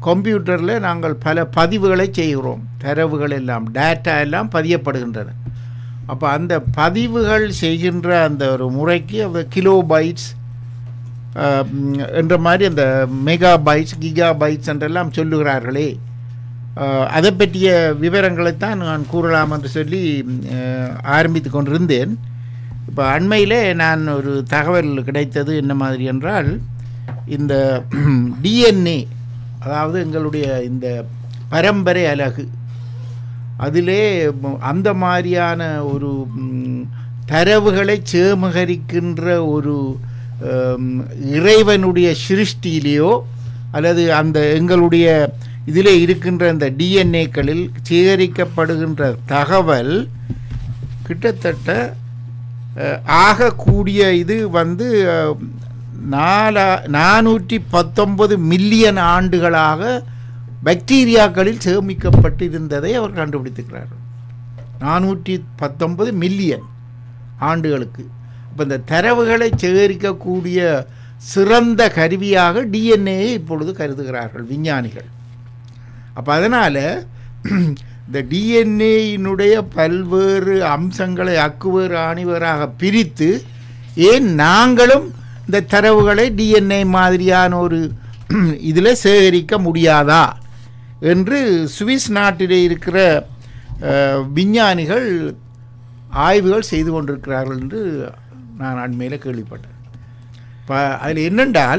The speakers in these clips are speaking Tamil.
கம்ப்யூட்டரில் நாங்கள் பல பதிவுகளை செய்கிறோம் தரவுகள் எல்லாம் டேட்டா எல்லாம் பதியப்படுகின்றன அப்போ அந்த பதிவுகள் செய்கின்ற அந்த ஒரு முறைக்கு அந்த கிலோ பைட்ஸ் என்ற மாதிரி அந்த மெகா பைட்ஸ் கிகா பைட்ஸ் என்றெல்லாம் சொல்லுகிறார்களே அஹ், அதை பற்றிய விவரங்களைத்தான் நான் கூறலாம் என்று சொல்லி அஹ், ஆரம்பித்து கொண்டிருந்தேன் இப்போ அண்மையிலே நான் ஒரு தகவல் கிடைத்தது என்ன மாதிரி என்றால் இந்த டிஎன்ஏ அதாவது எங்களுடைய இந்த பரம்பரை அலகு அதிலே ம், அந்த மாதிரியான ஒரு ம், தரவுகளை சேமகரிக்கின்ற ஒரு ம், இறைவனுடைய சிருஷ்டியிலேயோ அல்லது அந்த எங்களுடைய இதிலே இருக்கின்ற அந்த டிஎன்ஏக்களில் சேகரிக்கப்படுகின்ற தகவல் கிட்டத்தட்ட அஹ், ஆகக்கூடிய இது வந்து அஹ், நாலா நானூற்றி பத்தொன்பது மில்லியன் ஆண்டுகளாக பாக்டீரியாக்களில் சேமிக்கப்பட்டிருந்ததை அவர் கண்டுபிடித்திருக்கிறார்கள் நானூற்றி பத்தொன்பது மில்லியன் ஆண்டுகளுக்கு அப்போ இந்த தரவுகளை சேகரிக்கக்கூடிய சிறந்த கருவியாக டிஎன்ஏயை இப்பொழுது கருதுகிறார்கள் விஞ்ஞானிகள் அப்போ அதனால் இந்த டிஎன்ஏயினுடைய பல்வேறு அம்சங்களை அக்குவேறு ஆணிவராக பிரித்து ஏன் நாங்களும் இந்த தரவுகளை டிஎன்ஏ மாதிரியான ஒரு இதில் சேகரிக்க முடியாதா என்று சுவிஸ் நாட்டிலே இருக்கிற அஹ், விஞ்ஞானிகள் ஆய்வுகள் செய்து கொண்டிருக்கிறார்கள் என்று நான் அண்மையில் கேள்விப்பட்டேன் இப்போ அதில் என்னென்றால்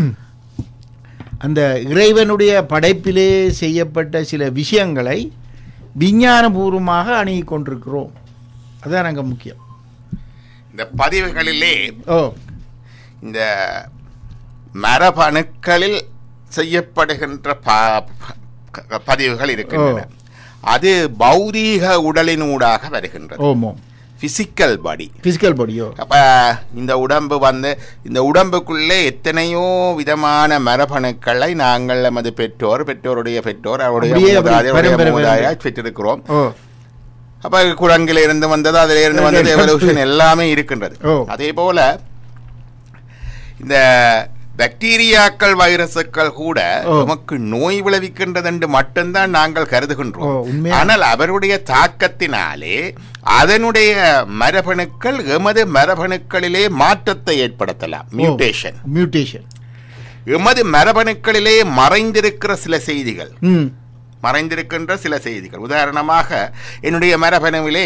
அந்த இறைவனுடைய படைப்பிலே செய்யப்பட்ட சில விஷயங்களை விஞ்ஞானபூர்வமாக அணுகிக் கொண்டிருக்கிறோம் அதுதான் அங்கே முக்கியம் இந்த பதிவுகளிலே ஓ இந்த மரபணுக்களில் செய்யப்படுகின்ற ப- ப- பதிவுகள் இருக்கின்றன அது பௌதீக உடலினூடாக வருகின்றது ஓமோ பிசிக்கல் பாடி ஃபிசிக்கல் பாடியோ அப்ப இந்த உடம்பு வந்து இந்த உடம்புக்குள்ளே எத்தனையோ விதமான மரபணுக்களை நாங்கள் நமது பெற்றோர் பெற்றோருடைய பெற்றோர் அவருடைய அப்படியே அப்படி மூதாதையர், அவருடைய பரம்பரை மூதாதையர் பெற்றிருக்கிறோம் ஓ அப்ப குரங்கில இருந்து வந்தது அதில இருந்து வந்தது எவல்யூஷன் எல்லாமே இருக்கின்றது ஓ. அதே போல இந்த பாக்டீரியாக்கள் வைரசுக்கள் கூட ஓ. நமக்கு நோய் விளைவிக்கின்றது என்று மட்டும்தான் நாங்கள் ஓ, கருதுகின்றோம் உண்மையா? ஆனால் அவருடைய தாக்கத்தினாலே அதனுடைய மரபணுக்கள் எமது மரபணுக்களிலே மாற்றத்தை ஏற்படுத்தலாம் மியூட்டேஷன் மியூட்டேஷன் எமது மரபணுக்களிலே மறைந்திருக்கிற சில செய்திகள் ம் மறைந்திருக்கின்ற சில செய்திகள் உதாரணமாக என்னுடைய மரபணுவிலே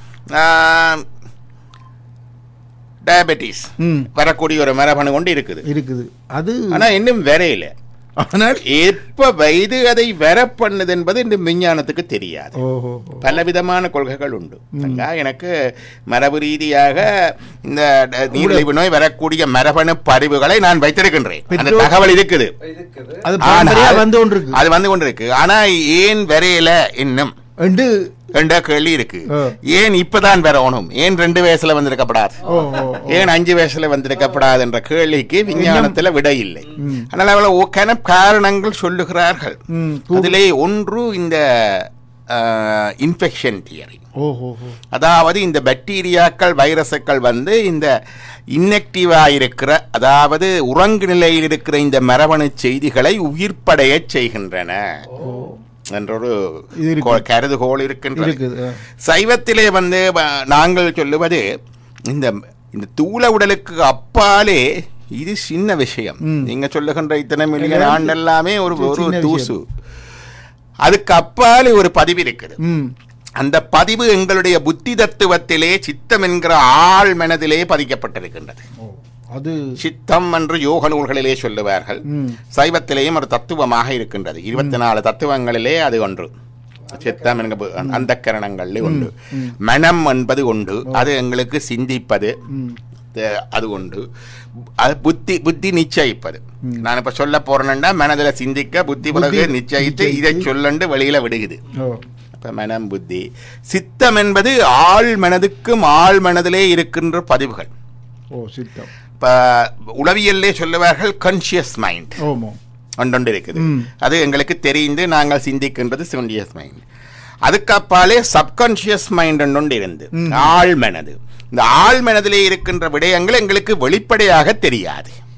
டயபெட்டிஸ் ம் வரக்கூடிய ஒரு மரபணு கொண்டு இருக்குது இருக்குது அது ஆனா இன்னும் வரையில ஆனால் எப்ப வயது அதை வர பண்ணுது என்பது இந்த விஞ்ஞானத்துக்கு தெரியாது ஓஹோ பலவிதமான கொள்கைகள் உண்டு அங்க எனக்கு மரபு ரீதியாக இந்த ட- நீரிழிவு நோய் வரக்கூடிய மரபணு பரிவுகளை நான் வைத்திருக்கின்றேன் அந்த பெற்றோர் தகவல் இருக்குது இருக்குது அது பரம்பரையா ஆனால் வந்து கொண்டு இருக்கு அது வந்து கொண்டிருக்கு ஆனா ஏன் வரையில இன்னும் என்று என்ற கேள்வி இருக்கு ஆ. ஏன் இப்பதான் வரணும் ஏன் ரெண்டு வயசுல வந்திருக்கப்படாது ஓ ஓ ஏன் அஞ்சு வயசுல வந்திருக்கப்படாது என்ற கேள்விக்கு விஞ்ஞானத்துல விடை இல்லை ஆனால் அவள கன காரணங்கள் சொல்லுகிறார்கள் ம் அதிலே ஒன்று இந்த இன்ஃபெக்ஷன் தியரி ஓஹோ ஓ அதாவது இந்த பாக்டீரியாக்கள் வைரசுக்கள் வந்து இந்த இன்னெக்டிவா இருக்கிற அதாவது உறங்கு நிலையில் இருக்கிற இந்த மரபணு செய்திகளை உயிர்ப்படைய செய்கின்றன என்றொரு இது இருக்கு. கோ- கருதுகோள் இருக்கின்றது இருக்குது ஆ. சைவத்திலே வந்து வ- நாங்கள் சொல்லுவது இந்த இந்த தூள உடலுக்கு அப்பாலே இது சின்ன விஷயம் ம். நீங்க சொல்லுகின்ற இத்தனை மில்லியன் எல்லாம் ஆண்டு எல்லாமே ஒரு சி- ஒரு சின்ன தூசு அதுக்கு அப்பாலே ஒரு பதிவு இருக்குது ம் அந்த பதிவு எங்களுடைய புத்தி தத்துவத்திலே சித்தம் என்கிற ஆழ் மனதிலே பதிக்கப்பட்டிருக்கின்றது ஓ அது சித்தம் என்று யோக நூல்களிலே சொல்லுவார்கள் ம் சைவத்திலேயும் ஒரு தத்துவமாக இருக்கின்றது இருபத்தி நாலு தத்துவங்களிலே அது ஒன்று சித்தம் என்கிற அந்த கரணங்களிலே உண்டு மனம் என்பது உண்டு அது எங்களுக்கு சிந்திப்பது ம் அஹ், அது உண்டு அது புத்தி புத்தி நிச்சயிப்பது நான் இப்ப சொல்ல போறேன்னா மனதுல சிந்திக்க புத்தி பிறகு புத்தி நிச்சயித்து இதை நிச்சயித்து. சொல்லண்டு வெளியில விடுகுது ஓ அப்ப மனம் புத்தி சித்தம் என்பது ஆழ் மனதுக்கும் ஆழ் மனதிலே இருக்கின்ற பதிவுகள் ஓ சித்தம் இப்ப உளவியல்லே சொல்லுவார்கள் கான்சியஸ் மைண்ட் ஓமோ ஒன்றொன்று இருக்குது ம். அது எங்களுக்கு தெரிந்து நாங்கள் சிந்திக்கின்றது சிவன்டியஸ் மைண்ட் அதுக்கப்பாலே சப்கான்சியஸ் மைண்ட் ஒன்று இருந்து ஆழ் மனது இந்த ஆழ் மனதிலே இருக்கின்ற விடயங்கள் எங்களுக்கு வெளிப்படையாக தெரியாது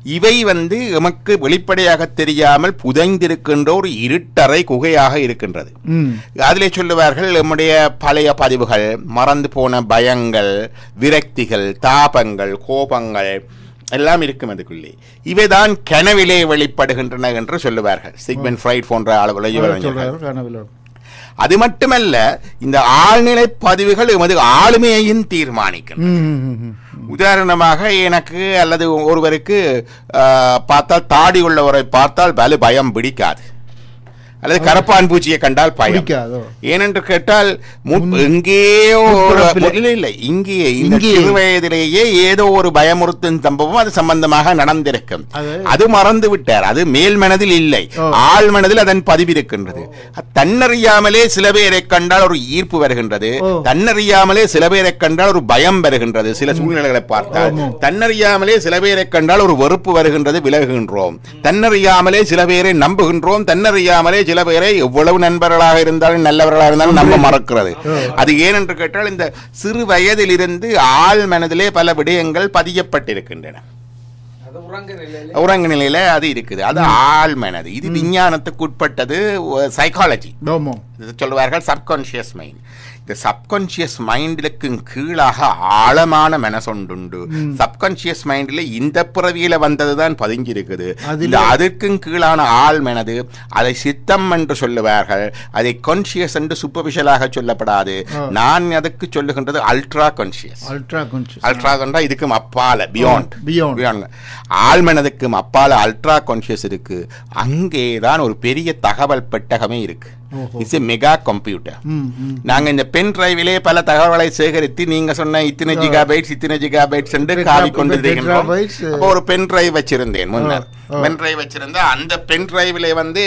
இவை வந்து எமக்கு வெளிப்படையாக தெரியாமல் புதைந்திருக்கின்ற ஒரு இருட்டறை குகையாக இருக்கின்றது ம் அதிலே சொல்லுவார்கள் நம்முடைய பழைய பதிவுகள் மறந்து போன பயங்கள் விரக்திகள் தாபங்கள் கோபங்கள் எல்லாம் இருக்கும் அதுக்குள்ளே இவைதான் கனவிலே வெளிப்படுகின்றன என்று சொல்லுவார்கள் சிக்மெண்ட் ஃப்ரைட் போன்ற அளவில் சொல்றாரு கனவில் அது மட்டுமல்ல இந்த ஆழ்நிலை பதிவுகள் எமது ஆளுமையையும் தீர்மானிக்கும் ம் ம், ம், ம். உதாரணமாக எனக்கு அல்லது ஒருவருக்கு ஆஹ், பார்த்தால் தாடி உள்ளவரை பார்த்தால் வலு பயம் பிடிக்காது அல்லது கரப்பான் பூச்சியை கண்டால் பயம் பிடிக்காதோ ஏனென்று கேட்டால் முன்- எங்கேயோ ஒரு முற்பிறப்பிலே. இல்லை இல்லை இங்கே இந்த இங்கே. சிறு வயதிலேயே ஏதோ ஒரு பயமுறுத்தும் சம்பவம் அது சம்பந்தமாக நடந்திருக்கும் அது- அது மறந்து விட்டார் அது மேல் மனதில் இல்லை ஓ. ஆழ் மனதில் அதன் பதிவிருக்கின்றது தன்னறியாமலே சில பேரை கண்டால் ஒரு ஈர்ப்பு வருகின்றது ஓ. தன்னறியாமலே சில பேரை கண்டால் ஒரு பயம் வருகின்றது சில சூழ்நிலைகளை பார்த்தால் ஆமா. தன்னறியாமலே சில பேரை கண்டால் ஒரு வெறுப்பு வருகின்றது விலகுகின்றோம் தன்னறியாமலே சில பேரை நம்புகின்றோம் தன்னறியாமலே சில பேரை எவ்வளவு நண்பர்களாக இருந்தாலும் நல்லவர்களாக இருந்தாலும் நம்ம மறக்கிறது அது ஏனென்று கேட்டால் இந்த சிறு வயதிலிருந்து ஆழ் மனதிலே பல விடயங்கள் பதியப்பட்டிருக்கின்றன அது உறங்க நிலையில உறங்கு நிலையில அது இருக்குது அது ஆழ் மனது இது விஞ்ஞானத்துக்கு உட்பட்டது சைக்காலஜி ஆமாம் இது சொல்லுவார்கள் சப்கான்ஷியஸ் மைண்ட் இந்த சப்கான்ஷியஸ் மைண்டுக்கும் கீழாக ஆழமான மனசொண்டுண்டு சப்கான்ஷியஸ் மைண்டில் இந்த பிறவியில வந்ததுதான் பதிஞ்சு இருக்குது அதிலே- இந்த அதற்கும் கீழான ஆள் மனது அதை சித்தம் என்று சொல்லுவார்கள் அதை கான்ஷியஸ் என்று சூப்பர்ஃபிஷியலாக சொல்லப்படாது நான் அதுக்கு சொல்லுகின்றது அல்ட்ரா கான்ஷியஸ் அல்ட்ரா கொஞ்சம் அல்ட்ரா கண்டா இதுக்கும் அப்பால பியாண்ட் beyond. பியாண்ட் ஆழ்மனதுக்கும் அப்பால அல்ட்ரா கான்ஷியஸ் இருக்கு அங்கே தான் ஒரு பெரிய தகவல் பெட்டகமே இருக்கு ஓஹோ. இட்ஸ் மெகா கம்ப்யூட்டர் ம் ம் நாங்க இந்த பென் டிரைவிலே பல தகவல்களை சேகரித்து நீங்க சொன்ன இத்தனை ஜிகா பைட்ஸ் இத்தனை ஜிகா பைட்ஸ் என்று Tetra- காவி கொண்டு tetra இருக்கின்றோம் bytes, அப்போ ஒரு பென் டிரைவ் வச்சிருந்தேன் முன்னர் ஆ. பென் டிரைவ் வச்சிருந்தா அந்த பென் டிரைவிலே வந்து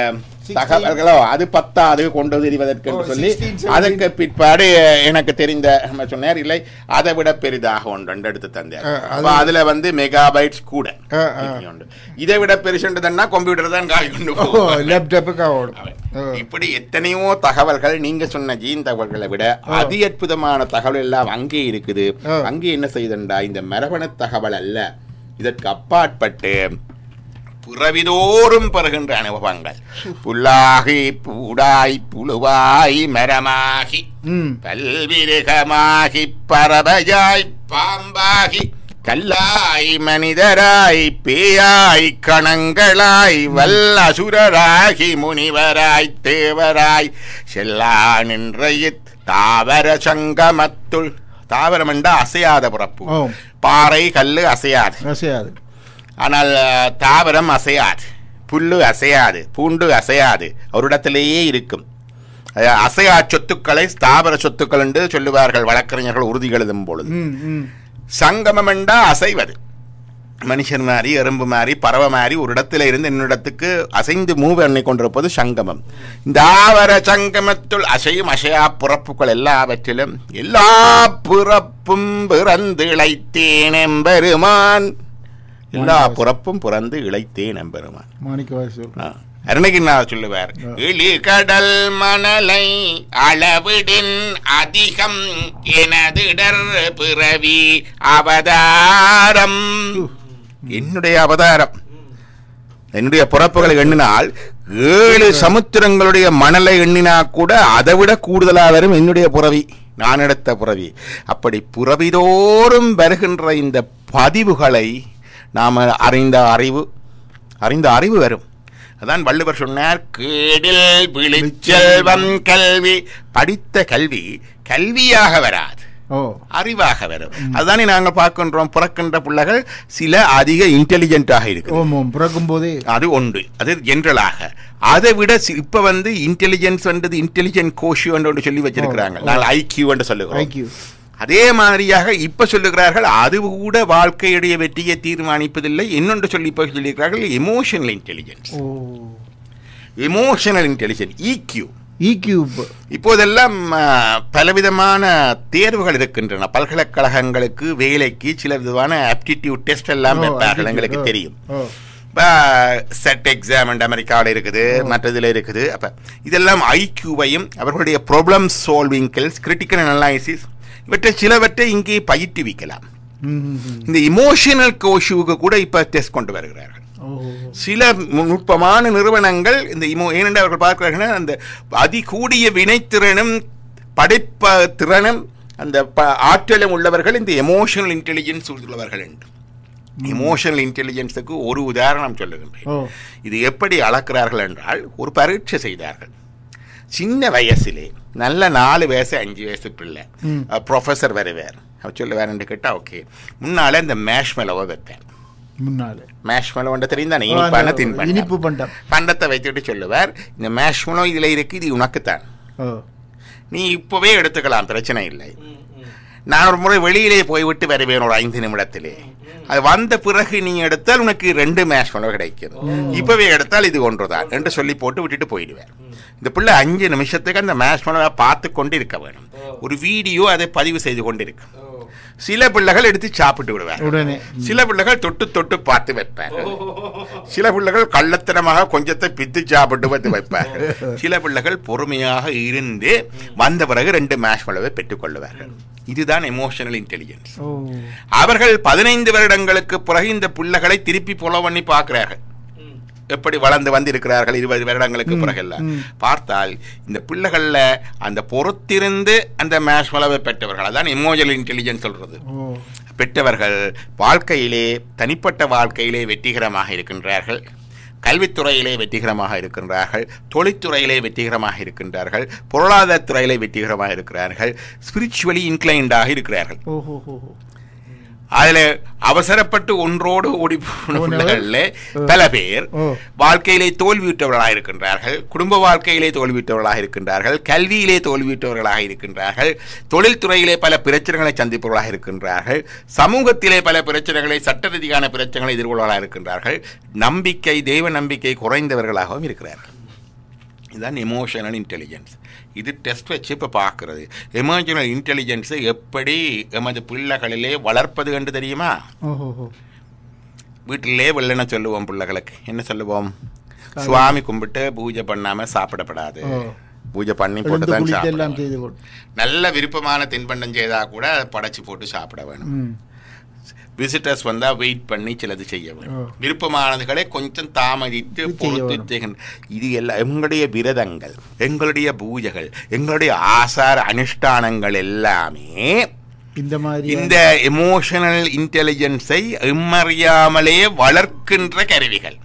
தகவல்களோ அது பத்தாது கொண்டு தெரிவதற்கு என்று ஓ, சொல்லி 16, 17. அதற்கு பிற்பாடு எனக்கு தெரிந்த நம்ம சொன்னார் இல்லை அதை விட பெரிதாக ஒன்று ஒன்று எடுத்து தந்தார் ஆ, அப்ப அதுல வந்து மெகாபைட்ஸ் கூட ஆ, ஆ. உண்டு. இதை விட பெருசுன்றதுன்னா கம்ப்யூட்டர் தான் கால் கொண்டு ஓ போகும் லேப்டாப்புக்கு ஆகணும் ஓ. இப்படி எத்தனையோ தகவல்கள் நீங்க சொன்ன ஜீன் தகவல்களை விட அதி அற்புதமான தகவல் எல்லாம் அங்கே இருக்குது ஆ. அங்கே என்ன செய்தண்டா இந்த மரபணு தகவல் அல்ல இதற்கு அப்பாற்பட்டு புறவிதோறும் பெறுகின்ற அனுபவங்கள் புல்லாகி பூடாய் புழுவாய் மரமாகி ம் பல்விருகமாகி பறவையாய் பாம்பாகி கல்லாய் மனிதராய் பேயாய் கணங்களாய் வல்லசுரராகி முனிவராய் தேவராய் செல்லா நின்ற இத் தாவர சங்கமத்துள் தாவரம் என்றா அசையாத பிறப்பு ஓ. பாறை கல்லு அசையாது ரசையாது ஆனால் அஹ், தாவரம் அசையாது புல்லு அசையாது பூண்டு அசையாது ஒரு இடத்திலேயே இருக்கும் அஹ், அசையா சொத்துக்களை ஸ்தாபர சொத்துக்கள் என்று சொல்லுவார்கள் வழக்கறிஞர்கள் உறுதி எழுதும் பொழுது ம் ம் சங்கமம் என்றா அசைவது மனுஷன் மாதிரி எறும்பு மாதிரி பறவை மாதிரி ஒரு இடத்துல இருந்து இன்னொரு அசைந்து மூவ் பண்ணி கொண்டிருப்பது சங்கமம் இந்த ஆவர சங்கமத்துள் அசையும் அசையா பிறப்புகள் எல்லாவற்றிலும் எல்லா பிறப்பும் பிறந்து இழைத்தேன் எம்பெருமான் எல்லா பிறப்பும் பிறந்து இழைத்தேன் எம்பெருமான் மாணிக்க வாசல் ஆ. அருணகிரிநாதர் சொல்லுவார் இழி கடல் மணலை அளவிடின் அதிகம் எனதிடர் பிறவி அவதாரம் என்னுடைய அவதாரம் என்னுடைய பிறப்புகளை எண்ணினால் ஏழு சமுத்திரங்களுடைய மணலை எண்ணினா கூட அதை விட கூடுதலாக வரும் என்னுடைய புறவி நான் எடுத்த புறவி அப்படி புறவிதோறும் வருகின்ற இந்த பதிவுகளை நாம் அறிந்த அறிவு அறிந்த அறிவு வரும் அதான் வள்ளுவர் சொன்னார் கேடில் விழிச்செல்வம் கல்வி படித்த கல்வி கல்வியாக வராது ஓ அறிவாக வரும் அதுதானே நாங்கள் பார்க்கின்றோம் பிறக்கின்ற பிள்ளைகள் சில அதிக இன்டெலிஜென்ட்டாக இருக்கு ஓம் ஓம் பிறக்கும் போதே அது ஒன்று அது ஜென்ரலாக அதை விட சி- இப்ப வந்து இன்டெலிஜென்ஸ் வந்தது இன்டெலிஜென்ட் கோஷியோ என்று ஒன்று சொல்லி வச்சிருக்கிறாங்க நான் ஐக்கியூ என்று சொல்லுகிறோம் ஐக்கியூ அதே மாதிரியாக இப்ப சொல்லுகிறார்கள் அது கூட வாழ்க்கையுடைய வெற்றியை தீர்மானிப்பதில்லை இன்னொன்று சொல்லி இப்ப சொல்லியிருக்கிறார்கள் எமோஷனல் இன்டெலிஜென்ஸ் ஓ எமோஷனல் இன்டெலிஜென்ஸ் இக்யூ இக்யூ இப்போதெல்லாம் ஆ, பலவிதமான தேர்வுகள் இருக்கின்றன பல்கலைக்கழகங்களுக்கு வேலைக்கு சில விதமான ஆப்டிடியூட் டெஸ்ட் எல்லாம் வைப்பார்கள் எங்களுக்கு தெரியும் ஓ இப்போ செட் எக்ஸாம் அமெரிக்காவில் இருக்குது மற்றதில் இருக்குது அப்போ இதெல்லாம் ஐக்யூவையும் அவர்களுடைய problem solving skills critical analysis இவற்றை சிலவற்றை இங்கே பயிற்றுவிக்கலாம் ம், ம், ம். இந்த இமோஷனல் கோஷுவுக்கு கூட இப்ப டெஸ்ட் கொண்டு வருகிறார்கள் ஓ சில நு- நுட்பமான நிறுவனங்கள் இந்த இமோ ஏனென்று அவர்கள் பார்க்கிறார்கள் அந்த அதிகூடிய வினைத்திறனும் படைப்ப திறனும் அந்த ப- ஆற்றலும் உள்ளவர்கள் இந்த எமோஷனல் இன்டெலிஜென்ஸ் உள்ளவர்கள் என்று எமோஷனல் இன்டெலிஜென்ஸுக்கு ஒரு உதாரணம் சொல்லுகின்றேன் ஓ இது எப்படி அளக்கிறார்கள் என்றால் ஒரு பரீட்சை செய்தார்கள் சின்ன வயசிலே நல்ல நாலு வயசு அஞ்சு வயசு பிள்ளை ம். ப்ரொஃபஸர் வருவார் அவர் சொல்லுவாருன்னு கேட்டால் ஓகே முன்னால இந்த மேஷ் மெலவை வைப்பேன் முன்னால மேஷ் மெலவண்ட தெரியும் தானே ஓ, இனிப்பான அந்த தின்பண்டம் இனிப்பு பண்டம் பண்டத்தை வைத்துட்டு சொல்லுவார் இந்த மேஷ் மெலோ இதில் இருக்கு இது உனக்குத்தான் ஓ நீ இப்போவே எடுத்துக்கலாம் பிரச்சனை இல்லை ம், ம். நான் ஒரு முறை வெளியிலே போய்விட்டு வருவேன் ஒரு ஐந்து நிமிடத்திலே அது வந்த பிறகு நீ எடுத்தால் உனக்கு ரெண்டு மேஷ் மெலோ கிடைக்கும் இப்பவே எடுத்தால் இது ஒன்றுதான் என்று சொல்லி போட்டு விட்டுட்டு போயிடுவேன் இந்த பிள்ளை அஞ்சு நிமிஷத்துக்கு அந்த மேஷ் மெலோவை பார்த்து கொண்டு இருக்க வேணும் ஒரு வீடியோ அதை பதிவு செய்து கொண்டு இருக்கும் ஓ. சில பிள்ளைகள் எடுத்து சாப்பிட்டு விடுவார் உடனே சில பிள்ளைகள் தொட்டு தொட்டு பார்த்து வைப்பார் சில பிள்ளைகள் கள்ளத்தனமாக கொஞ்சத்தை பித்து சாப்பிட்டு வந்து வைப்பார் சில பிள்ளைகள் பொறுமையாக இருந்து வந்த பிறகு ரெண்டு மேஷ் மலவை பெற்றுக்கொள்ளுவார்கள் இதுதான் எமோஷனல் இன்டெலிஜென்ஸ் ஓ அவர்கள் பதினைந்து வருடங்களுக்கு பிறகு இந்த பிள்ளைகளை திருப்பி புல பண்ணி பார்க்கிறார்கள் ம். எப்படி வளர்ந்து வந்திருக்கிறார்கள் இருபது வருடங்களுக்கு ம், பிறகு எல்லாம் ம். பார்த்தால் இந்த பிள்ளைகள்ல அந்த பொறுத்திருந்து அந்த மேஷ் மலவை பெற்றவர்கள் அதான் எமோஷனல் இன்டெலிஜென்ஸ் சொல்றது ஓ பெற்றவர்கள் வாழ்க்கையிலே தனிப்பட்ட வாழ்க்கையிலே வெற்றிகரமாக இருக்கின்றார்கள் கல்வித்துறையிலே வெற்றிகரமாக இருக்கின்றார்கள் தொழில்துறையிலே வெற்றிகரமாக இருக்கின்றார்கள் பொருளாதாரத்துறையிலே வெற்றிகரமாக இருக்கிறார்கள் ஸ்பிரிச்சுவலி இன்க்ளைண்டாக இருக்கிறார்கள் ஓஹோ ஹோ அதுல அவசரப்பட்டு ஒன்றோடு ஓடி போன போனவர்? பிள்ளைகள்ல பல பேர் ஓ. வாழ்க்கையிலே தோல்வியுற்றவர்களாக இருக்கின்றார்கள் குடும்ப வாழ்க்கையிலே தோல்வியுற்றவர்களாக இருக்கின்றார்கள் கல்வியிலே தோல்வியுற்றவர்களாக இருக்கின்றார்கள் தொழில்துறையிலே பல பிரச்சனைகளை சந்திப்பவர்களாக இருக்கின்றார்கள் சமூகத்திலே பல பிரச்சனைகளை சட்ட ரீதியான பிரச்சனைகளை எதிர்கொள்வர்களாக இருக்கின்றார்கள் நம்பிக்கை தெய்வ நம்பிக்கை குறைந்தவர்களாகவும் இருக்கிறார்கள் இதுதான் எமோஷனல் இன்டெலிஜென்ஸ் இது டெஸ்ட் வச்சு இப்போ பார்க்குறது எமோஷனல் இன்டெலிஜென்ஸை எப்படி எமது பிள்ளைகளிலே வளர்ப்பது என்று தெரியுமா ஓஹோ ஹோ வீட்டிலே வெள்ளன சொல்லுவோம் பிள்ளைகளுக்கு என்ன சொல்லுவோம் சுவாமி கும்பிட்டு பூஜை பண்ணாம சாப்பிடப்படாது ஓ. பூஜை பண்ணி போட்டு எழுந்து தான் குளித்து எல்லாம் சாப்பிடணும் செய்து கொடு நல்ல விருப்பமான தின்பண்டம் செய்தா கூட அதை படைச்சு போட்டு சாப்பிட வேணும் ம் விசிட்டர்ஸ் வந்தா வெயிட் பண்ணி சிலது செய்ய வேணும் ஓ. விருப்பமானதுகளை கொஞ்சம் தாமதித்து செய்ய பொறுத்து வேணும். செய்கின்ற இது எல்லாம் எங்களுடைய விரதங்கள் எங்களுடைய பூஜைகள் எங்களுடைய ஆசார அனுஷ்டானங்கள் எல்லாமே இந்த மாதிரி இந்த எமோஷனல் இன்டெலிஜென்ஸை எம்மறியாமலே வளர்க்கின்ற கருவிகள்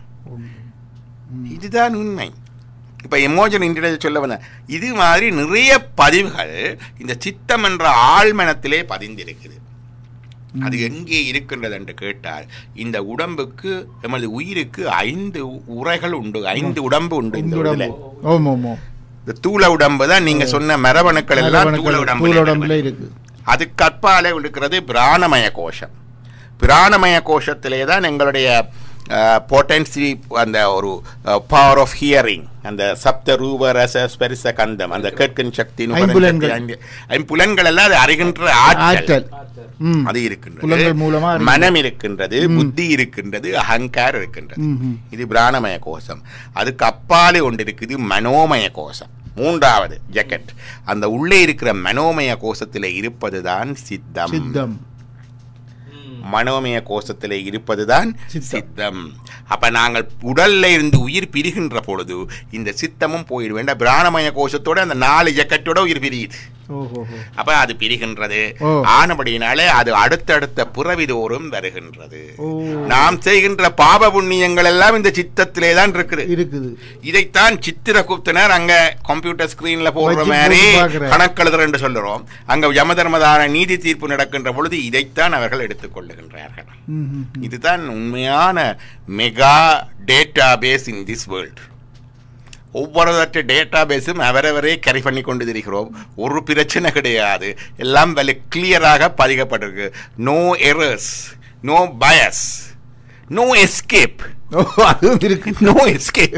இதுதான் உண்மை இப்ப எமோஷனல் இன்டெலிஜென்ஸ் சொல்ல வந்த இது மாதிரி நிறைய பதிவுகள் இந்த சித்தம் என்ற ஆழ்மனத்திலே பதிந்திருக்குது அது எங்கே இருக்கின்றது என்று கேட்டால் இந்த உடம்புக்கு எமது உயிருக்கு ஐந்து உரைகள் உண்டு ஐந்து உடம்பு உண்டு இந்த இந்த உடம்புல உடம்பு ஓம் ஓம் ஓம் இந்த தூள உடம்பு தான் நீங்க சொன்ன மரபணுக்கள் எல்லாம் தூள தூள் உடம்புல உடம்புல இருக்கு. இருக்கு அதுக்கு அப்பாலே இருக்கிறது பிராணமய கோஷம் பிராணமய கோஷத்திலே தான் எங்களுடைய பொட்டன்சி அந்த ஒரு பவர் ஆஃப் ஹியரிங் அந்த சப்த ரூப ரச ஸ்பரிச கந்தம் அந்த கேட்கும் சக்தி நுகரும் ஐம்புலன்கள். சக்தி, ஐந்து- ஐம்புலன்கள் எல்லாம் அது அறிகின்ற ஆற்றல் ஆற்றல் ஆற்றல். ம் அது இருக்கின்றது புலன்கள் மூலமா அறிகின்றது. மனம் இருக்கின்றது புத்தி இருக்கின்றது அகங்கார் இருக்கின்றது ம், ம். இது பிராணமய கோஷம் அதுக்கு அப்பாலே ஒன்று இருக்குது மனோமய கோஷம் மூன்றாவது ஜக்கெட் அந்த உள்ளே இருக்கிற மனோமய கோஷத்திலே இருப்பதுதான் சித்தம் சித்தம் ம். மனோமய கோஷத்திலே இருப்பதுதான் சித்தம். சித்தம் அப்ப நாங்கள் உடல்ல இருந்து உயிர் பிரிகின்ற பொழுது இந்த சித்தமும் போயிட வேண்டாம் பிராணமய கோஷத்தோட அந்த நாலு ஜக்கெட்டோட உயிர் பிரியுது ஓஹோ ஹோ அப்ப அது பிரிகின்றது ஓ. ஆனபடியினாலே அது அடுத்தடுத்த புறவிதோறும் வருகின்றது ஓ நாம் செய்கின்ற பாப புண்ணியங்கள் எல்லாம் இந்த சித்தத்திலே தான் இருக்குது இருக்குது இதைத்தான் சித்திரகுப்தனர் அங்க கம்ப்யூட்டர் ஸ்கிரீன்ல போடுற வச்சு மாதிரி போட்டு பார்க்கிறார். கணக்கெழுதுற என்று சொல்லுறோம் அங்க யமதர்மதான நீதி தீர்ப்பு நடக்கின்ற பொழுது இதைத்தான் அவர்கள் எடுத்துக்கொள்ளுகின்றார்கள் ம், ம், ம். இதுதான் உண்மையான mega database in this world ஒவ்வொருவற்ற டேட்டா பேஸும் அவரவரே கரி பண்ணி கொண்டு இருக்கிறோம் ஒரு பிரச்சனை கிடையாது எல்லாம் வெல் கிளியராக பதிக்கப்பட்டிருக்கு no errors no bias no escape ஓ அதுவும் இருக்கு நோ எஸ்கேப்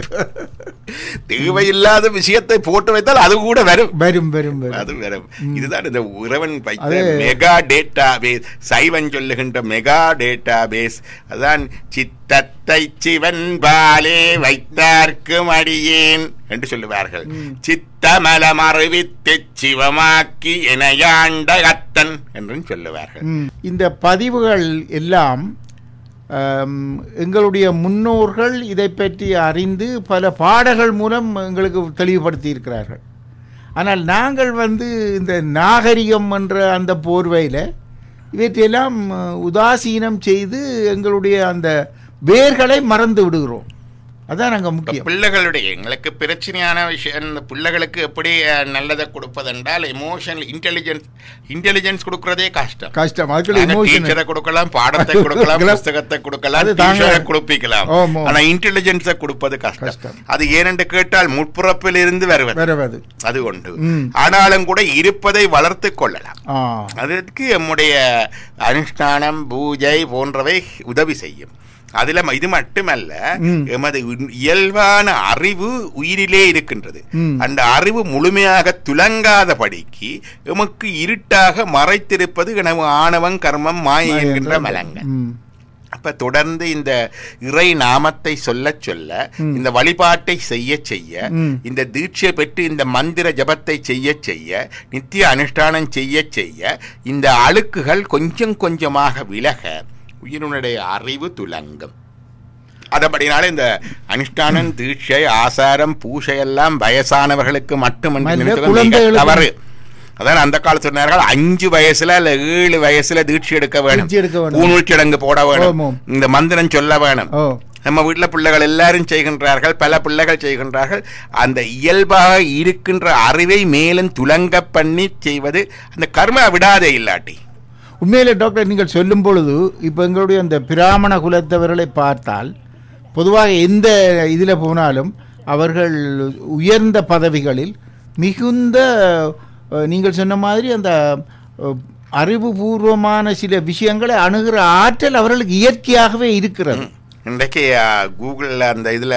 தேவையில்லாத விஷயத்தை போட்டு வைத்தால் அது கூட வரும் வரும் வரும் வரும் அது வரும் இதுதான் இந்த உறவன் வைத்த அது- மெகா டேட்டா பேஸ் சைவன் சொல்லுகின்ற மெகா டேட்டா பேஸ் அதான் சித்தத்தை சிவன் பாலே வைத்தார்க்கும் அடியேன் என்று சொல்லுவார்கள் சித்தமலம் அறிவித்து சிவமாக்கி எனையாண்ட கத்தன் என்றும் சொல்லுவார்கள் ம். இந்த பதிவுகள் எல்லாம் ஆம், எங்களுடைய முன்னோர்கள் இதை பற்றி அறிந்து பல பாடல்கள் மூலம் எங்களுக்கு தெளிவுபடுத்தி இருக்கிறார்கள் ஆனால் நாங்கள் வந்து இந்த நாகரிகம் என்ற அந்த போர்வையில் இவற்றையெல்லாம் அஹ், உதாசீனம் செய்து எங்களுடைய அந்த வேர்களை மறந்து விடுகிறோம் அதான் நாங்கள் இப்ப முக்கியம் பிள்ளைகளுடைய எங்களுக்கு பிரச்சனையான விஷயம் இந்த பிள்ளைகளுக்கு எப்படி அஹ், நல்லதை கொடுப்பதென்றால் எமோஷனல் இன்டெலிஜென்ஸ் இன்டெலிஜென்ஸ் கொடுக்கறதே கஷ்டம் கஷ்டம் அதுக்குள்ள நாங்க emotion- டீச்சரை கொடுக்கலாம் பாடத்தை கொடுக்கலாம் கொடுக்கலாம். புஸ்தகத்தை கொடுக்கலாம் அது தாங்க- டியூஷனை கொடுப்பிக்கலாம் ஆமா. ஆனா இன்டெலிஜென்ஸை கொடுப்பது கஷ்டம் கஷ்டம். அது ஏனென்று கேட்டால் முற்புறப்பில் இருந்து வருவது வருவது அது ஒன்று ம். ஆனாலும் கூட இருப்பதை வளர்த்து கொள்ளலாம் ஆ அதற்கு நம்முடைய அனுஷ்டானம் பூஜை போன்றவை உதவி செய்யும் அதுல ம- இது மட்டுமல்ல ம். எமது உன்- இயல்பான அறிவு உயிரிலே இருக்கின்றது ம். அந்த அறிவு முழுமையாக துலங்காதபடிக்கு எமக்கு இருட்டாக மறைத்திருப்பது எனவு ஆணவம் கர்மம் மாயை என்கின்ற மலங்கள் ம். அப்ப தொடர்ந்து இந்த இறை நாமத்தை சொல்ல சொல்ல இந்த வழிபாட்டை செய்ய செய்ய ம். இந்த தீட்சை பெற்று இந்த மந்திர ஜபத்தை செய்ய செய்ய நித்திய அனுஷ்டானம் செய்ய செய்ய இந்த அழுக்குகள் கொஞ்சம் கொஞ்சமாக விலக உயிரினுடைய அறிவு துலங்கும் அதபடினால இந்த அனுஷ்டானம் தீட்சை ஆசாரம் பூஜை எல்லாம் வயசானவர்களுக்கு மட்டுமன்று மல்ல, நினைத்துக் கொண்டு மிக குழந்தைகளுக்கு- தவறு அதான் அந்த காலத்து சொன்னார்கள் அஞ்சு வயசுல இல்ல ஏழு வயசுல தீட்சை எடுக்க வேணும் தீட்சை எடுக்க வேணும். பூணூல் சடங்கு போட வேணும் ஆமாம். இந்த மந்திரம் சொல்ல வேணும் ஓ நம்ம வீட்டில் பிள்ளைகள் எல்லாரும் செய்கின்றார்கள் பல பிள்ளைகள் செய்கின்றார்கள் அந்த இயல்பாக இருக்கின்ற அறிவை மேலும் துலங்க பண்ணி செய்வது அந்த கர்ம விடாதே இல்லாட்டி உண்மையிலே டாக்டர் நீங்கள் சொல்லும் பொழுது இப்போ எங்களுடைய அந்த பிராமண குலத்தவர்களை பார்த்தால் பொதுவாக எந்த இதில் போனாலும் அவர்கள் உயர்ந்த பதவிகளில் மிகுந்த அஹ், நீங்கள் சொன்ன மாதிரி அந்த அஹ், அறிவுபூர்வமான சில விஷயங்களை அணுகிற ஆற்றல் அவர்களுக்கு இயற்கையாகவே இருக்கிறது இன்றைக்கு கூகுளில் அந்த இதில்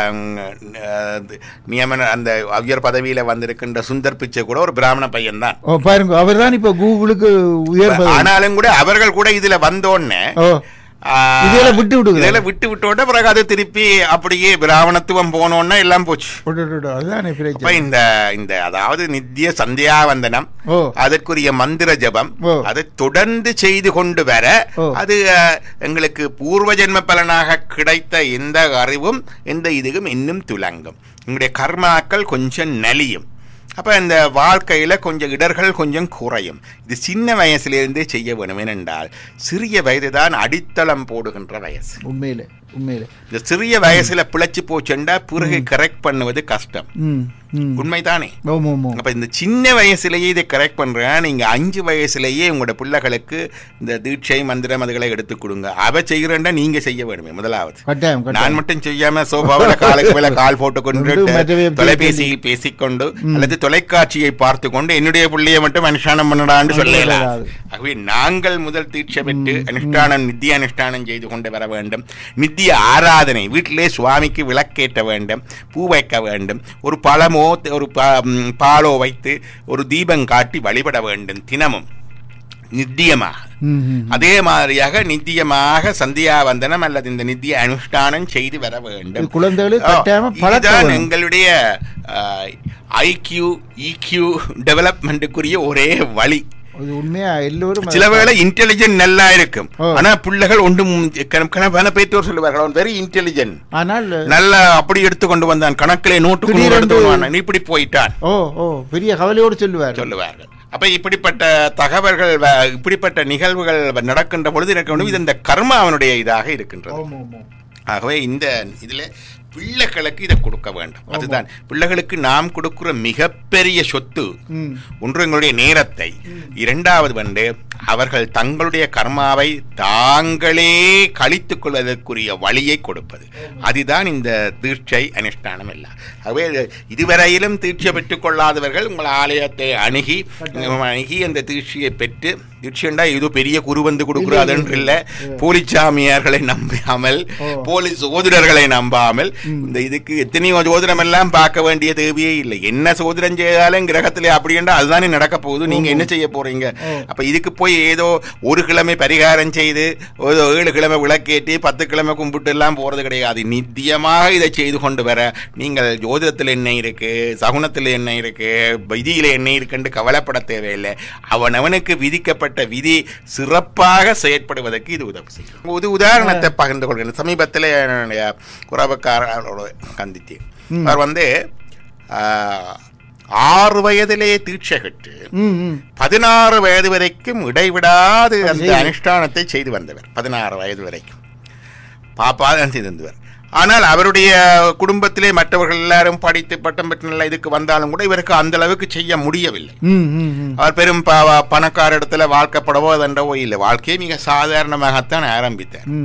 நியமன அந்த உயர் பதவியில் வந்திருக்கின்ற சுந்தர் பிச்சை கூட ஒரு பிராமண பையன்தான் ஓ பாருங்க அவர்தான் இப்போ கூகுளுக்கு உயர் பதவி ஆனாலும் கூட அவர்கள் கூட இதுல வந்தோடனே ஓ ஆ, இதெல்லாம் விட்டு விடுகிறார். இதெல்லாம் விட்டு விட்டோட பிறகு அது திருப்பி அப்படியே பிராமணத்துவம் போனோன்னா எல்லாம் போச்சு விட்டுடுடு, அதுதானே அப்ப பிரச்சனை இந்த இந்த அதாவது நித்திய சந்தியாவந்தனம் ஓ அதற்குரிய மந்திர ஜபம் ஓ. அதை தொடர்ந்து செய்து கொண்டு வர ஓ. அது அஹ், எங்களுக்கு பூர்வ ஜென்ம பலனாக கிடைத்த எந்த அறிவும் எந்த இதுவும் இன்னும் துலங்கும் எங்களுடைய கர்மாக்கள் கொஞ்சம் நலியும் அப்ப இந்த வாழ்க்கையில கொஞ்சம் இடர்கள் கொஞ்சம் குறையும் இது சின்ன வயசுலேருந்தே செய்ய வேணும் ஏனென்றால் சிறிய வயதுதான் அடித்தளம் போடுகின்ற வயசு உண்மையிலே உண்மையிலே இந்த சிறிய வயசுல பிழைச்சு போச்சுண்டா பிறகு கரெக்ட் பண்ணுவது கஷ்டம் ம் ம் உண்மைதானே ஓம் ஓம் ஓம் அப்ப இந்த சின்ன வயசுலயே இதை கரெக்ட் பண்றேன் நீங்க அஞ்சு வயசுலயே உங்களோட பிள்ளைகளுக்கு இந்த தீட்சை மந்திரம் அதுகளை எடுத்து கொடுங்க அவ செய்கிறேன்டா நீங்க செய்ய வேணுமே முதலாவது கட்டாயம் நான் கட்டாயம் மட்டும் செய்யாம சோபாவில காலுக்கு மேல கால் போட்டு கொண்டு கொண்டு மற்றவை தொலைபேசியில் பேசிக்கொண்டு அல்லது தொலைக்காட்சியை பார்த்து கொண்டு என்னுடைய பிள்ளையை மட்டும் அனுஷ்டானம் பண்ணடான்னு சொல்லலாம் வராது. ஆகவே நாங்கள் முதல் தீட்சை பெற்று அனுஷ்டானம் நித்திய அனுஷ்டானம் செய்து கொண்டு வர வேண்டும் நித்திய ஆராதனை வீட்டிலே சுவாமிக்கு விளக்கேற்ற வேண்டும் பூ வைக்க வேண்டும் ஒரு பழமோ ஒரு பா- ம், பாலோ வைத்து ஒரு தீபம் காட்டி வழிபட வேண்டும் தினமும் நித்தியமாக ம், ம். அதே மாதிரியாக நித்தியமாக சந்தியாவந்தனம் அல்லது இந்த நித்திய அனுஷ்டானம் செய்து வர வேண்டும் இது குழந்தைகளுக்கு ஆ, கட்டாயமா பழக்க இதுதான் வேணும். எங்களுடைய ஐக்யூ இக்யூ டெவலப்மெண்ட்டுக்குரிய ஒரே வழி இது உண்மையா எல்லோரும் சில வேளை இன்டெலிஜென்ட் நல்லா இருக்கும் ஓ. ஆனா பிள்ளைகள் ஒன்றும் கணக்கான பெற்றோர் சொல்லுவார்கள் அவன் வெரி இன்டெலிஜென்ட் ஆனால் நல்லா அப்படி எடுத்து கொண்டு வந்தான் கணக்கிலே நோட்டுக்கு நூறு எடுத்து திடீரென்று- கொண்டு வந்தான். இப்படி போயிட்டான் ஓ ஓ பெரிய கவலையோடு சொல்லுவார் சொல்லுவார்கள் அப்ப இப்படிப்பட்ட தகவல்கள் வ- இப்படிப்பட்ட நிகழ்வுகள் வ- நடக்கின்ற பொழுது இருக்க வேண்டும் இது இந்த கர்மா அவனுடைய இதாக இருக்கின்றது ஓம் ஓம் ஓம் ஆகவே இந்த இதுல பிள்ளைகளுக்கு இதை கொடுக்க வேண்டும் அதுதான் பிள்ளைகளுக்கு நாம் கொடுக்கிற மிகப்பெரிய சொத்து ம் ஒன்று எங்களுடைய நேரத்தை இரண்டாவது வந்து அவர்கள் தங்களுடைய கர்மாவை தாங்களே கழித்துக் கொள்வதற்குரிய வழியை கொடுப்பது அதுதான் இந்த தீட்சை அனுஷ்டானம் எல்லாம் ஆகவே இது- இதுவரையிலும் தீட்சை பெற்றுக் கொள்ளாதவர்கள் உங்கள் ஆலயத்தை அணுகி அணுகி அந்த தீட்சையை பெற்று தீட்சைண்டா ஏதோ பெரிய குரு வந்து கொடுக்குறாதுன்னு இல்லை போலிச்சாமியார்களை நம்பாமல் ஓ. போலீஸ் சோதரர்களை நம்பாமல் இந்த இதுக்கு எத்தனையோ சோதனம் எல்லாம் பார்க்க வேண்டிய தேவையே இல்லை என்ன சோதனம் செய்தாலும் கிரகத்திலே அப்படின்னா அதுதானே நடக்க போகுது நீங்க என்ன செய்ய போறீங்க ஓ. அப்ப இதுக்கு போய் ஏதோ ஒரு கிழமை பரிகாரம் செய்து ஏதோ ஏழு கிழமை விளக்கேற்றி பத்து கிழமை கும்பிட்டு எல்லாம் போறது கிடையாது நித்தியமாக இதை செய்து கொண்டு வர நீங்கள் ஜோதிடத்தில் என்ன இருக்கு சகுனத்தில் என்ன இருக்கு விதியில என்ன இருக்குன்னு கவலைப்பட தேவையில்லை அவனவனுக்கு விதிக்கப்பட்ட விதி சிறப்பாக செயற்படுவதற்கு இது உதவி செய்யும் ஒரு உதாரணத்தை பகிர்ந்து கொள்கிறேன் சமீபத்தில் என்னுடைய உறவுக்காரோட கந்தித்தேன் ம். அவர் வந்து ஆஹ், ஆறு வயதிலே தீட்சை கற்று ம் ம் பதினாறு வயது வரைக்கும் இடைவிடாது அது அந்த செய்து. அனுஷ்டானத்தை செய்து வந்தவர் பதினாறு வயது வரைக்கும் பாப்பா தான் செய்து வந்தவர் ஆனால் அவருடைய குடும்பத்திலே மற்றவர்கள் எல்லாரும் படித்து பட்டம் பெற்ற நல்ல இதுக்கு வந்தாலும் கூட இவருக்கு அந்த அளவுக்கு செய்ய முடியவில்லை ம் ம் ம் அவர் பெரும் ப- பணக்கார இடத்துல வாழ்க்கப்படவோ அதென்றவோ இல்லை வாழ்க்கையை மிக சாதாரணமாகத்தான் ஆரம்பித்தார் ம்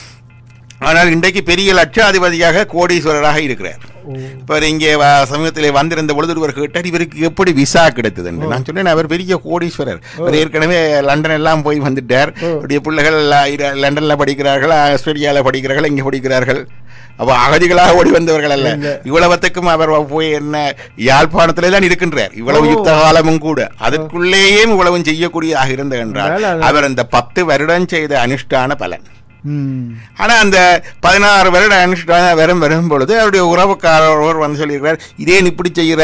ஆனால் இன்றைக்கு பெரிய லட்சாதிபதியாக கோடீஸ்வரராக இருக்கிறார் ஓ இப்போ இங்கே வ- சமீபத்தில் வந்திருந்த பொழுது ஒருவர் கேட்டார் இவருக்கு எப்படி விசா கிடைத்தது என்று நான் சொன்னேன் அவர் பெரிய கோடீஸ்வரர் அவர் ஏற்கனவே லண்டன் எல்லாம் போய் வந்துட்டார் ஓ. அவருடைய பிள்ளைகள் எல்லாம் இர- லண்டன்ல படிக்கிறார்கள் ஆஸ்திரேலியாவில் படிக்கிறார்கள் இங்கே படிக்கிறார்கள் அப்போ அகதிகளாக ஓடி வந்தவர்கள் அல்ல இல்ல. இவ்வளவத்துக்கும் அவர் போய் என்ன யாழ்ப்பாணத்திலே தான் இருக்கின்றார் இவ்வளவு ஓ. யுத்த காலமும் கூட அதற்குள்ளேயே இவ்வளவும் செய்யக்கூடியதாக இருந்த என்றால் வேலை அது- அவர் அந்த பத்து வருடம் செய்த அனுஷ்டான பலன் ம் ஆனா அந்த பதினாறு வருட அனுஷ்டானம் வரும் வரும் பொழுது அவருடைய உறவுக்காரர் ஒருவர் வந்து சொல்லியிருக்கிறார் இதே நீ இப்படி செய்கிற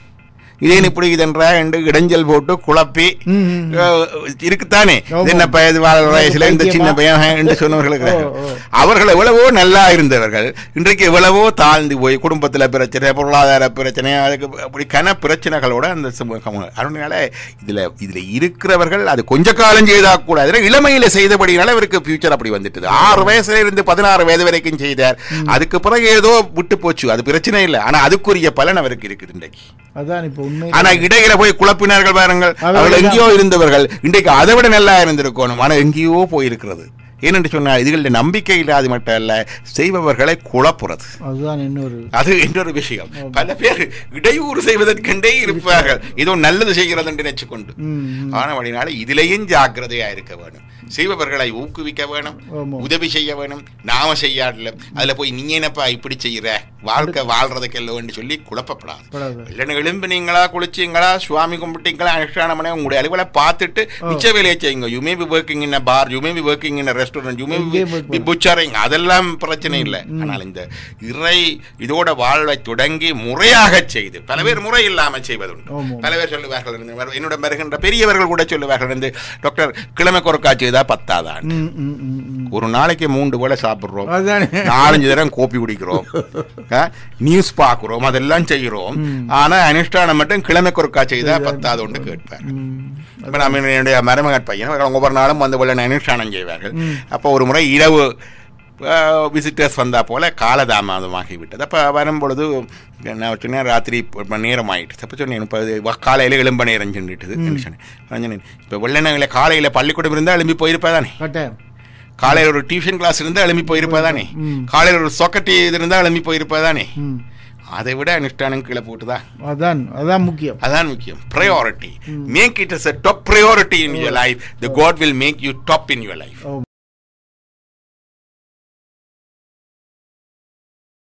இதே நீ இப்படி இதென்ற என்று இடைஞ்சல் போட்டு குழப்பி ம், ம். அஹ், இருக்குத்தானே ஆமா. இது என்ன பையன் வாழ் வயசுல இந்த சின்ன பையன் என்று சொன்னவர்கள் இருக்கிறார்கள். ஓ, ஓ. அவர்கள் எவ்வளவோ நல்லா இருந்தவர்கள் இன்றைக்கு எவ்வளவோ தாழ்ந்து போய் குடும்பத்துல பிரச்சனை பொருளாதார பிரச்சனை அதுக்கு அப்படி கன பிரச்சனைகளோட அந்த சமூகம் அதனால இதுல இதுல இருக்கிறவர்கள் அது கொஞ்ச காலம் செய்தா கூட அதுல இளமையில செய்தபடினால இவருக்கு ஃபியூச்சர் அப்படி வந்துட்டது ஆறு வயசுல இருந்து பதினாறு வயது வரைக்கும் செய்தார் அதுக்கு பிறகு ஏதோ விட்டு போச்சு அது பிரச்சனை இல்லை ஆனா அதுக்குரிய பலன் அவருக்கு இருக்குது இன்றைக்கு அதான் இப்போ உண்மை ஆனா இடையில போய் குழப்பினார்கள் பாருங்கள் அவர்கள் அவர்கள் எங்கேயோ இருந்தவர்கள் இன்றைக்கு அதை விட நல்லா இருந்திருக்கணும் ஆனா எங்கேயோ போயிருக்கிறது ஏனென்று சொன்னால் இதுகளில் நம்பிக்கை இல்லாது மட்டும் அல்ல செய்பவர்களை குழப்புறது அதுதான் இன்னொரு அது இன்னொரு விஷயம் பல பேர் இடையூறு செய்வதற்கெண்டே இருப்பார்கள் ஏதோ நல்லது செய்கிறது என்று நினைச்சுக்கொண்டு ம், ம். ஆனவடினால இதிலையும் ஜாக்கிரதையா இருக்க வேணும் செய்பவர்களை ஊக்குவிக்க வேணும் ஆமா. உதவி செய்ய வேணும் நாம செய்யாடல அதுல போய் நீ என்னப்பா இப்படி செய்யற வாழ்க்கை வாழ்றதுக்கு இல்லைன்னு சொல்லி குழப்பப்படாது படாது. இல்லைன்னு எழும்பினீங்களா குளிச்சீங்களா சுவாமி கும்பிட்டீங்களா அனுஷ்டானம் பண்ணி உங்களுடைய அலுவலை பார்த்துட்டு மிச்ச வேலையை செய்யுங்க you may be working in bar you may be working in restaurant you may எங்கே work பி புச்சரிங் அதெல்லாம் பிரச்சனை இல்லை ஆனால் இந்த இறை இதோட வாழ்வை தொடங்கி முறையாக செய்து பல பேர் முறை இல்லாம செய்வதுண்டு ஆமா. பல பேர் சொல்லுவார்கள் இருந்து, வரு- என்னுடன் வருகின்ற பெரியவர்கள் கூட சொல்லுவார்கள் இருந்து டாக்டர் கிழமை கொரக்கா செய்தா பத்தாதான் ம், ம், ம், ம். ஒரு நாளைக்கு மூன்று வேளை சாப்பிடுறோம் அதுதானே நாலஞ்சு தரம் கோப்பி குடிக்கிறோம் நியூஸ் பார்க்குறோம் அதெல்லாம் செய்கிறோம் ஆனா அனுஷ்டானம் மட்டும் கிழமை கொரக்கா செய்தா பத்தாது ஒன்று கேட்பார் ம். இப்போ நம்ம என்னுடைய மருமகன் பையன் அவங்க ஒவ்வொரு நாளும் வந்து போல அனுஷ்டானம் செய்வார்கள் அப்போ ஒரு முறை இரவு விசிட்டர்ஸ் வந்தா போல காலதாமதமாகி விட்டது அப்போ வரும்பொழுது நான் சொன்னேன் ராத்திரி இப்போ நேரம் ஆயிட்டு அப்போ சொன்னேன் இப்போ இது வ- காலையில எழும்ப நேரம் சொல்லிட்டுது சொன்னேன் நான் சொன்னேன் இப்போ வெள்ளனங்களை காலையில பள்ளிக்கூடம் இருந்தால் எழும்பி போயிருப்பதானே கட்டாயம் காலையில் ஒரு டியூஷன் கிளாஸ் இருந்தால் எழும்பி போயிருப்பதானே ம். காலையில் ஒரு சொக்கட்டி இது இருந்தால் எழும்பி போயிருப்பதானே ம். அதை விட அனுஷ்டானம் கீழே போட்டுதான் அதான் அதான் முக்கியம் அதான் முக்கியம் priority make it as a top priority in your life the God will make you top in your life ஆமா